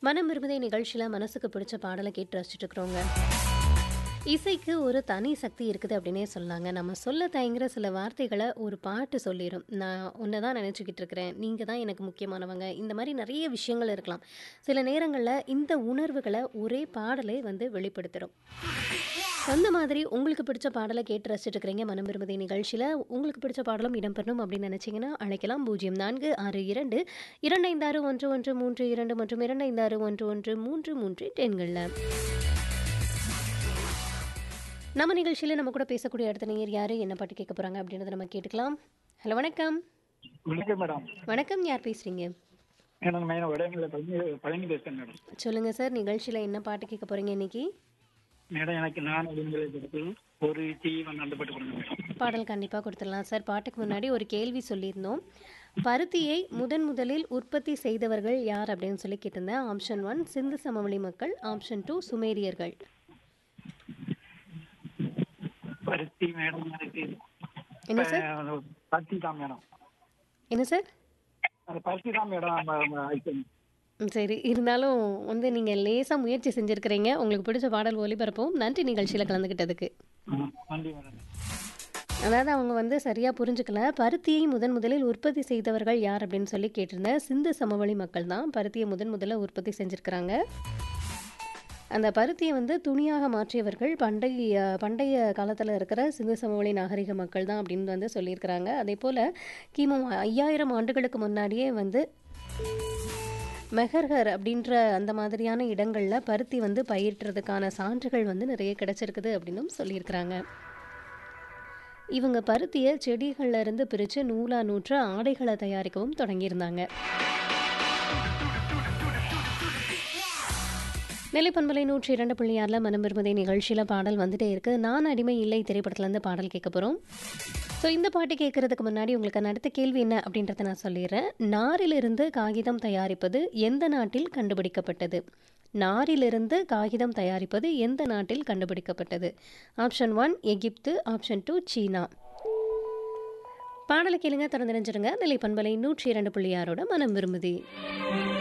மனம் விரும்புதே நிகழ்ச்சியில் மனசுக்கு பிடிச்ச பாடலை கேட்டு ரசிச்சுட்டு இருக்கிறோங்க இசைக்கு ஒரு தனி சக்தி இருக்குது அப்படின்னே சொல்லாங்க நம்ம சொல்ல தயங்குற சில வார்த்தைகளை ஒரு பாட்டு சொல்லிடும் நான் உன்னை தான் நினச்சிக்கிட்டு இருக்கிறேன் நீங்கள் தான் எனக்கு முக்கியமானவங்க இந்த மாதிரி நிறைய விஷயங்கள் இருக்கலாம் சில நேரங்களில் இந்த உணர்வுகளை ஒரே பாடலை வந்து வெளிப்படுத்திடும் அந்த மாதிரி உங்களுக்கு பிடிச்ச பாடலை கேட்டு ரசிச்சுட்டு இருக்கிறீங்க மனம் விரும்புதே நிகழ்ச்சியில் உங்களுக்கு பிடிச்ச பாடலும் இடம்பெறணும் அப்படின்னு நினச்சிங்கன்னா அழைக்கலாம் பூஜ்ஜியம் நான்கு ஆறு இரண்டு இரண்டு ஐந்து ஆறு ஒன்று ஒன்று மூன்று இரண்டு மற்றும் இரண்டு ஐந்து ஆறு ஒன்று ஒன்று மூன்று மூன்று டென்களில் நம்ம நிகழ்ச்சியில் நம்ம கூட பேசக்கூடிய அடுத்த நேயர் யார் என்ன பாட்டு கேட்க போகிறாங்க அப்படின்றத நம்ம கேட்டுக்கலாம் ஹலோ வணக்கம் வணக்கம் மேடம் வணக்கம் யார் பேசுகிறீங்க எனக்கு மெயின் உடையங்கள பழனி பழனி பேசுகிறேன் மேடம் சொல்லுங்கள் சார் நிகழ்ச்சியில் என்ன பாட்டு கேட்க போகிறீங்க இன்னைக்கு மேடம் எனக்கு நான் உடம்புகளை படுத்து ஒரு தீவன் அந்த பாட்டு கொடுங்க மேடம் பாடல் கண்டிப்பாக கொடுத்துடலாம் சார் பாட்டுக்கு முன்னாடி ஒரு கேள்வி சொல்லியிருந்தோம் பருத்தியை முதன் முதலில் உற்பத்தி செய்தவர்கள் யார் அப்படின்னு சொல்லி கேட்டிருந்தேன் ஆப்ஷன் ஒன் சிந்து சமவெளி மக்கள் ஆப்ஷன் டூ சுமேரியர்கள் பருத்தி மேடம் எனக்கு என்ன சார் அஹ், பருத்தி தான் மேடம் என்ன சார் அந்த பருத்தி தான் மேடம் நம்ம- நம்ம ஐட்டம். ம், சரி இருந்தாலும் வந்து நீங்கள் லேசாக முயற்சி செஞ்சுருக்கிறீங்க உங்களுக்கு பிடிச்ச பாடல் ஒளிபரப்பவும் நன்றி நிகழ்ச்சியில் கலந்துக்கிட்டதுக்கு ம், நன்றி மேடம் அதாவது அவங்க வந்து சரியாக புரிஞ்சுக்கல பருத்தியை முதன் முதலில் உற்பத்தி செய்தவர்கள் யார் அப்படின்னு சொல்லி கேட்டிருந்தேன் சிந்து சமவெளி மக்கள் தான் பருத்தியை முதன் முதல்ல உற்பத்தி செஞ்சுருக்கிறாங்க அந்த பருத்தியை வந்து துணியாக மாற்றியவர்கள் பண்டைய பண்டைய காலத்தில் இருக்கிற சிந்து சமவெளி நாகரிக மக்கள் தான் அப்படின்னு வந்து சொல்லியிருக்கிறாங்க அதே போல் கிமு ஐயாயிரம் ஆண்டுகளுக்கு முன்னாடியே வந்து மெஹர்ஹர் அப்படின்ற அந்த மாதிரியான இடங்களில் பருத்தி வந்து பயிரிட்டுறதுக்கான சான்றுகள் வந்து நிறைய கிடைச்சிருக்குது அப்படின்னும் சொல்லியிருக்கிறாங்க இவங்க பருத்தியை செடிகள்ல இருந்து பிரித்து நூலா நூற்று ஆடைகளை தயாரிக்கவும் தொடங்கியிருந்தாங்க நெல்லிப்பண்பலை நூற்றி இரண்டு புள்ளி ஆறில் மனம் விரும்புதை நிகழ்ச்சியில் பாடல் வந்துட்டே இருக்கு நான் அடிமை இல்லை திரைப்படத்துலேருந்து பாடல் கேட்க போகிறோம் ஸோ இந்த பாட்டு கேட்கறதுக்கு முன்னாடி உங்களுக்கு அடுத்த கேள்வி என்ன அப்படின்றத நான் சொல்லிடுறேன் நாரிலிருந்து காகிதம் தயாரிப்பது எந்த நாட்டில் கண்டுபிடிக்கப்பட்டது நாரிலிருந்து காகிதம் தயாரிப்பது எந்த நாட்டில் கண்டுபிடிக்கப்பட்டது ஆப்ஷன் ஒன் எகிப்து ஆப்ஷன் டூ சீனா பாடலை கேளுங்க திறந்து நினைச்சிருங்க நிலை பண்பலை நூற்றி இரண்டு புள்ளி ஆறோட மனம் விரும்புதி